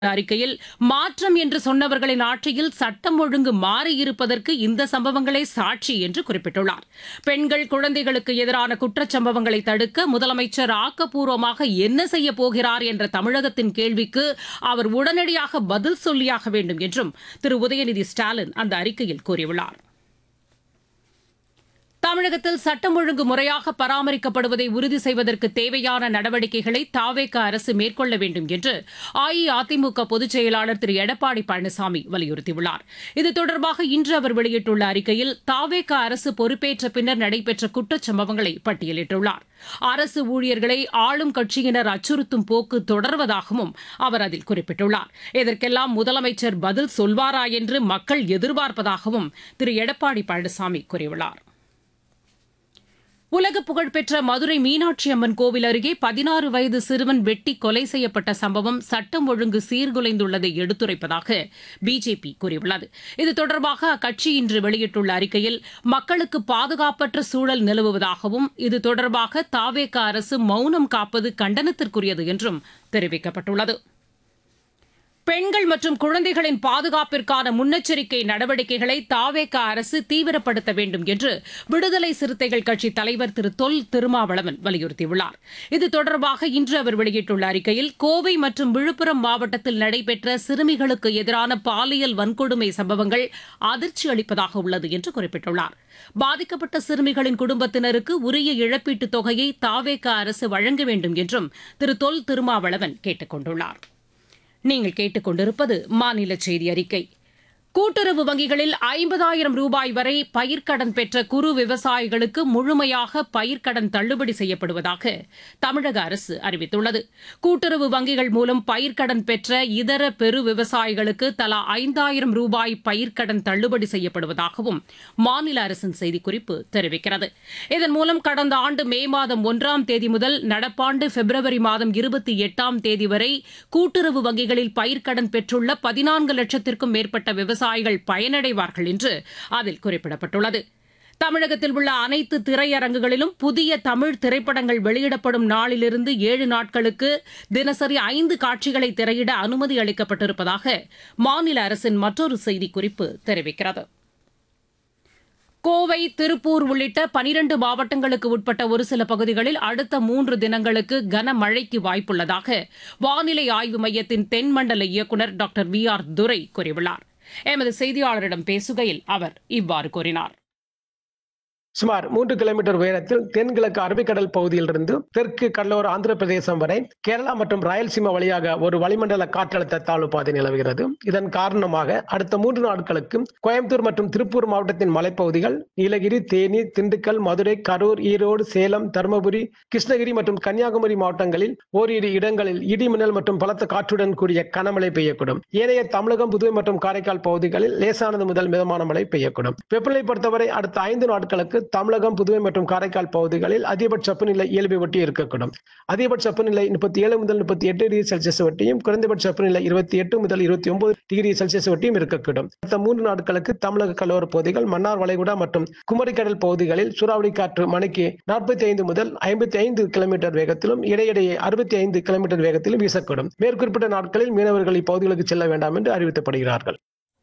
அறிக்கையில் மாற்றம் என்று சொன்னவர்களின் ஆட்சியில் சட்டம் ஒழுங்கு மாறியிருப்பதற்கு இந்த சம்பவங்களே சாட்சி என்று குறிப்பிட்டுள்ளார் பெண்கள் குழந்தைகளுக்கு எதிரான குற்றச்சம்பவங்களை தடுக்க முதலமைச்சர் ஆக்கப்பூர்வமாக என்ன செய்ய போகிறார் என்ற தமிழகத்தின் கேள்விக்கு அவர் உடனடியாக பதில் சொல்லியாக வேண்டும் என்றும் திரு உதயநிதி ஸ்டாலின் அந்த அறிக்கையில் கூறியுள்ளார் தமிழகத்தில் சட்டம் ஒழுங்கு முறையாக பராமரிக்கப்படுவதை உறுதி செய்வதற்கு தேவையான நடவடிக்கைகளை தாவேக அரசு மேற்கொள்ள வேண்டும் என்று அஇஅதிமுக பொதுச் செயலாளர் திரு எடப்பாடி பழனிசாமி வலியுறுத்தியுள்ளார் இது தொடர்பாக இன்று அவர் வெளியிட்டுள்ள அறிக்கையில் தாவேக அரசு பொறுப்பேற்ற பின்னர் நடைபெற்ற குற்றச்சம்பவங்களை பட்டியலிட்டுள்ளார் அரசு ஊழியர்களை ஆளும் கட்சியினர் அச்சுறுத்தும் போக்கு தொடர்வதாகவும் அவர் அதில் குறிப்பிட்டுள்ளார் இதற்கெல்லாம் முதலமைச்சர் பதில் சொல்வாரா என்று மக்கள் எதிர்பார்ப்பதாகவும் திரு எடப்பாடி பழனிசாமி கூறியுள்ளார் உலக புகழ்பெற்ற மதுரை மீனாட்சி அம்மன் கோவில் அருகே பதினாறு வயது சிறுவன் வெட்டி கொலை செய்யப்பட்ட சம்பவம் சட்டம் ஒழுங்கு சீர்குலைந்துள்ளதை எடுத்துரைப்பதாக பிஜேபி கூறியுள்ளது இது தொடர்பாக அக்கட்சி இன்று வெளியிட்டுள்ள அறிக்கையில் மக்களுக்கு பாதுகாப்பற்ற சூழல் நிலவுவதாகவும் இது தொடர்பாக தாவேக அரசு மௌனம் காப்பது கண்டனத்திற்குரியது என்றும் தெரிவிக்கப்பட்டுள்ளது பெண்கள் மற்றும் குழந்தைகளின் பாதுகாப்பிற்கான முன்னெச்சரிக்கை நடவடிக்கைகளை தாவேக அரசு தீவிரப்படுத்த வேண்டும் என்று விடுதலை சிறுத்தைகள் கட்சி தலைவர் திரு தொல் திருமாவளவன் வலியுறுத்தியுள்ளார் இது தொடர்பாக இன்று அவர் வெளியிட்டுள்ள அறிக்கையில் கோவை மற்றும் விழுப்புரம் மாவட்டத்தில் நடைபெற்ற சிறுமிகளுக்கு எதிரான பாலியல் வன்கொடுமை சம்பவங்கள் அதிர்ச்சி அளிப்பதாக உள்ளது என்று குறிப்பிட்டுள்ளார் பாதிக்கப்பட்ட சிறுமிகளின் குடும்பத்தினருக்கு உரிய இழப்பீட்டுத் தொகையை தாவேக அரசு வழங்க வேண்டும் என்றும் திரு தொல் திருமாவளவன் கேட்டுக் கொண்டுள்ளார் நீங்கள் கேட்டுக்கொண்டிருப்பது மாநில செய்தி அறிக்கை கூட்டுறவு வங்கிகளில் ஐம்பதாயிரம் ரூபாய் வரை பயிர்க்கடன் பெற்ற குறு விவசாயிகளுக்கு முழுமையாக பயிர்க்கடன் தள்ளுபடி செய்யப்படுவதாக தமிழக அரசு அறிவித்துள்ளது கூட்டுறவு வங்கிகள் மூலம் பயிர்க்கடன் பெற்ற இதர பெரு விவசாயிகளுக்கு தலா ஐந்தாயிரம் ரூபாய் பயிர்க்கடன் தள்ளுபடி செய்யப்படுவதாகவும் மாநில அரசின் செய்திக்குறிப்பு தெரிவிக்கிறது இதன் மூலம் கடந்த ஆண்டு மே மாதம் ஒன்றாம் தேதி முதல் நடப்பாண்டு பிப்ரவரி மாதம் இருபத்தி எட்டாம் தேதி வரை கூட்டுறவு வங்கிகளில் பயிர்க்கடன் பெற்றுள்ள பதினான்கு லட்சத்திற்கும் மேற்பட்ட விவசாயிகள் விவசாயிகள் பயனடைவார்கள் என்று அதில் குறிப்பிடப்பட்டுள்ளது தமிழகத்தில் உள்ள அனைத்து திரையரங்குகளிலும் புதிய தமிழ் திரைப்படங்கள் வெளியிடப்படும் நாளிலிருந்து ஏழு நாட்களுக்கு தினசரி ஐந்து காட்சிகளை திரையிட அனுமதி அளிக்கப்பட்டிருப்பதாக மாநில அரசின் மற்றொரு செய்திக்குறிப்பு தெரிவிக்கிறது கோவை திருப்பூர் உள்ளிட்ட பனிரண்டு மாவட்டங்களுக்கு உட்பட்ட ஒரு சில பகுதிகளில் அடுத்த மூன்று தினங்களுக்கு கனமழைக்கு வாய்ப்புள்ளதாக வானிலை ஆய்வு மையத்தின் தென்மண்டல இயக்குநர் டாக்டர் வி ஆர் துரை கூறியுள்ளார் எமது செய்தியாளரிடம் பேசுகையில் அவர் இவ்வாறு கூறினார் சுமார் மூன்று கிலோமீட்டர் உயரத்தில் தென்கிழக்கு அரபிக்கடல் பகுதியிலிருந்து தெற்கு கடலோர ஆந்திர பிரதேசம் வரை கேரளா மற்றும் ராயல்சீமா வழியாக ஒரு வளிமண்டல காற்றழுத்த தாழ்வு பாதை நிலவுகிறது இதன் காரணமாக அடுத்த மூன்று நாட்களுக்கு கோயம்புத்தூர் மற்றும் திருப்பூர் மாவட்டத்தின் மலைப்பகுதிகள் நீலகிரி தேனி திண்டுக்கல் மதுரை கரூர் ஈரோடு சேலம் தருமபுரி கிருஷ்ணகிரி மற்றும் கன்னியாகுமரி மாவட்டங்களில் ஓரிரு இடங்களில் இடி மின்னல் மற்றும் பலத்த காற்றுடன் கூடிய கனமழை பெய்யக்கூடும் ஏனைய தமிழகம் புதுவை மற்றும் காரைக்கால் பகுதிகளில் லேசானது முதல் மிதமான மழை பெய்யக்கூடும் வெப்பநிலை பொறுத்தவரை அடுத்த ஐந்து நாட்களுக்கு தமிழகம் புதுவை மற்றும் காரைக்கால் பகுதிகளில் அதிகபட்ச வெப்பநிலை இயல்பை ஒட்டி இருக்கக்கூடும் அதிகபட்ச வெப்பநிலை முப்பத்தி ஏழு முதல் முப்பத்தி எட்டு டிகிரி செல்சியஸ் வட்டியும் குறைந்தபட்ச வெப்பநிலை இருபத்தி எட்டு முதல் இருபத்தி ஒன்பது டிகிரி செல்சியஸ் வட்டியும் இருக்கக்கூடும் அடுத்த மூன்று நாட்களுக்கு தமிழக கடலோர பகுதிகள் மன்னார் வளைகுடா மற்றும் குமரிக்கடல் பகுதிகளில் சூறாவளி காற்று மணிக்கு நாற்பத்தி ஐந்து முதல் ஐம்பத்தி ஐந்து கிலோமீட்டர் வேகத்திலும் இடையிடையே அறுபத்தி ஐந்து கிலோமீட்டர் வேகத்திலும் வீசக்கூடும் மேற்குறிப்பிட்ட நாட்களில் மீனவர்கள் இப்பகுதிகளுக்கு செல்ல வேண்டாம் என்று அறிவிக்கப்படுகிறார்கள்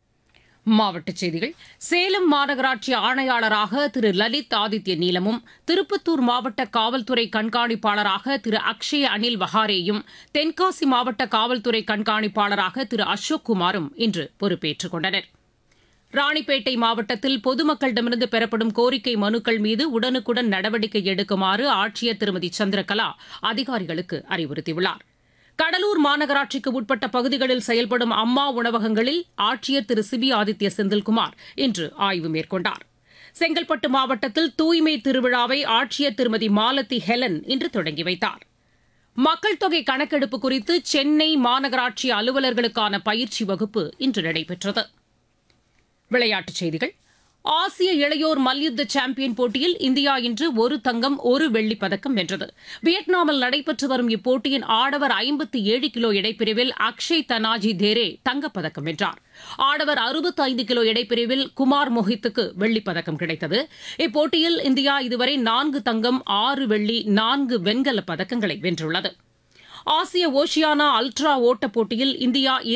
மாவட்டச் செய்திகள் சேலம் மாநகராட்சி ஆணையாளராக திரு லலித் ஆதித்ய நீலமும் திருப்பத்தூர் மாவட்ட காவல்துறை கண்காணிப்பாளராக திரு அக்ஷய அனில் வஹாரேயும் தென்காசி மாவட்ட காவல்துறை கண்காணிப்பாளராக திரு அசோக் குமாரும் இன்று பொறுப்பேற்றுக் கொண்டனர் ராணிப்பேட்டை மாவட்டத்தில் பொதுமக்களிடமிருந்து பெறப்படும் கோரிக்கை மனுக்கள் மீது உடனுக்குடன் நடவடிக்கை எடுக்குமாறு ஆட்சியர் திருமதி சந்திரகலா அதிகாரிகளுக்கு அறிவுறுத்தியுள்ளார் கடலூர் மாநகராட்சிக்கு உட்பட்ட பகுதிகளில் செயல்படும் அம்மா உணவகங்களில் ஆட்சியர் திரு சிபி ஆதித்ய செந்தில்குமார் இன்று ஆய்வு மேற்கொண்டார் செங்கல்பட்டு மாவட்டத்தில் தூய்மை திருவிழாவை ஆட்சியர் திருமதி மாலதி ஹெலன் இன்று தொடங்கி வைத்தார் மக்கள் தொகை கணக்கெடுப்பு குறித்து சென்னை மாநகராட்சி அலுவலர்களுக்கான பயிற்சி வகுப்பு இன்று நடைபெற்றது விளையாட்டுச் செய்திகள் ஆசிய இளையோர் மல்யுத்த சாம்பியன் போட்டியில் இந்தியா இன்று ஒரு தங்கம் ஒரு வெள்ளிப் பதக்கம் வென்றது வியட்நாமில் நடைபெற்று வரும் இப்போட்டியின் ஆடவர் ஐம்பத்தி ஏழு கிலோ எடைப்பிரிவில் அக்ஷய் தனாஜி தேரே தங்கப்பதக்கம் வென்றார் ஆடவர் அறுபத்தி ஐந்து கிலோ எடைப்பிரிவில் குமார் மொஹித்துக்கு வெள்ளிப் பதக்கம் கிடைத்தது இப்போட்டியில் இந்தியா இதுவரை நான்கு தங்கம் ஆறு வெள்ளி நான்கு வெண்கலப் பதக்கங்களை வென்றுள்ளது ஆசிய ஓஷியானா அல்ட்ரா ஓட்டப் போட்டியில் இந்தியா